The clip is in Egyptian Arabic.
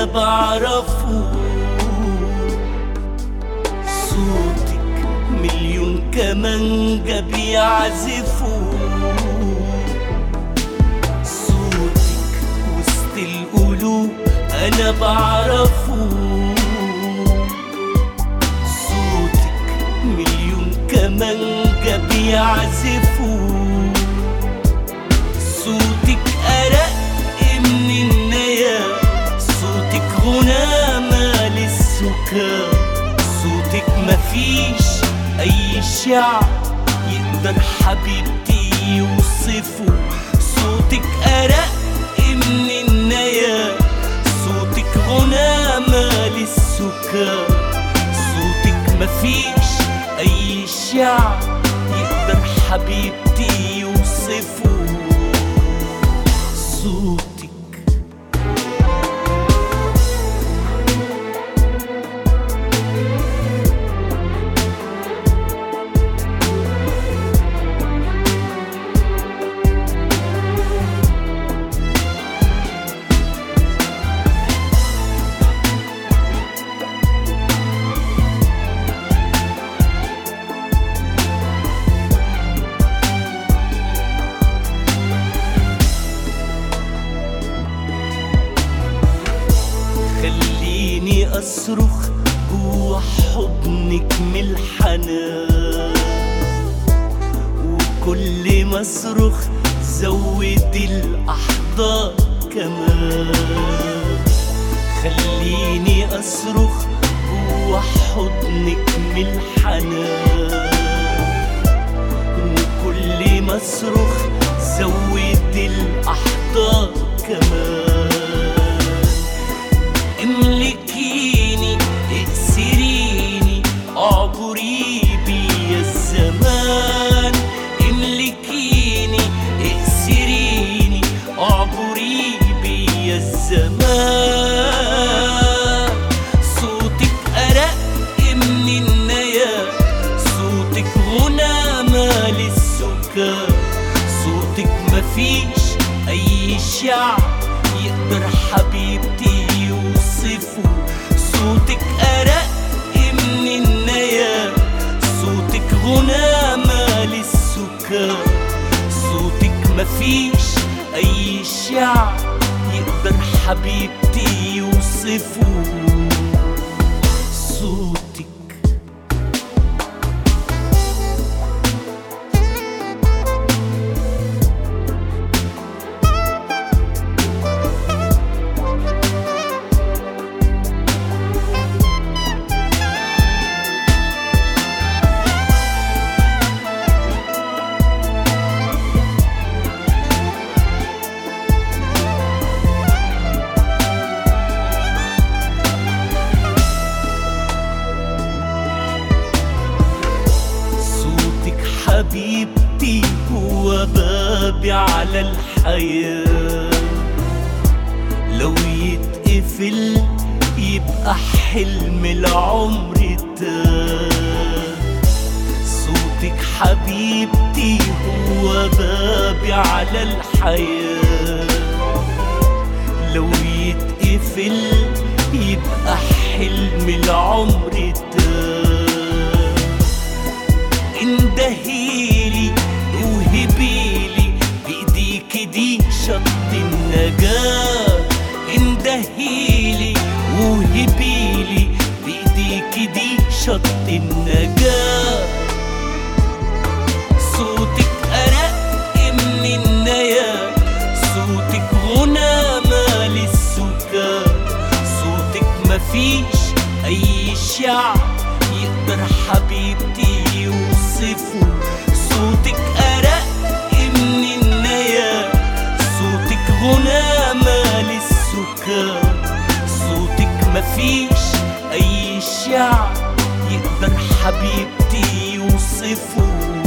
بعرفه صوتك مليون كمانجة بيعزفوا صوتك وسط القلوب أنا بعرفه صوتك مليون كمانجة بيعزفوا صوتك أرق من النيا صوتك غنى مال السكان صوتك مفيش أي شعر يقدر حبيبتي يوصفه صوتك أرق من النيا صوتك غنى مال السكان صوتك مفيش أي شعر يقدر حبيبتي يوصفه صوتك خليني أصرخ جوا حضنك من الحنان وكل ما أصرخ زود الأحضان كمان خليني أصرخ جوا حضنك من الحنان وكل ما أصرخ زود الأحضان كمان املكيني اكسريني اعبري بيا الزمان املكيني اكسريني اعبري بيا الزمان صوتك ارق من النيا صوتك غنى مال السكان صوتك مفيش اي شعر يقدر حبيبتي يوصفه صوتك أرق من النيا صوتك غنى مال السكان صوتك مفيش أي شعر يقدر حبيبتي يوصفه صوتك صوتك حبيبتي هو بابي على الحياة لو يتقفل يبقى حلم العمر ده صوتك حبيبتي هو بابي على الحياة لو يتقفل يبقى حلم العمر ده اندهيلي وهبيلي بايديك دي شط النجاة اندهيلي وهبيلي بايديك دي شط النجاة صوتك أرق من النيا صوتك غنى مال السكان صوتك مفيش أي شعر يقدر حبيبتي يوصفه صوتك أرق من النيا صوتك غنى مال السكان صوتك مفيش أي شعر يقدر حبيبتي يوصفه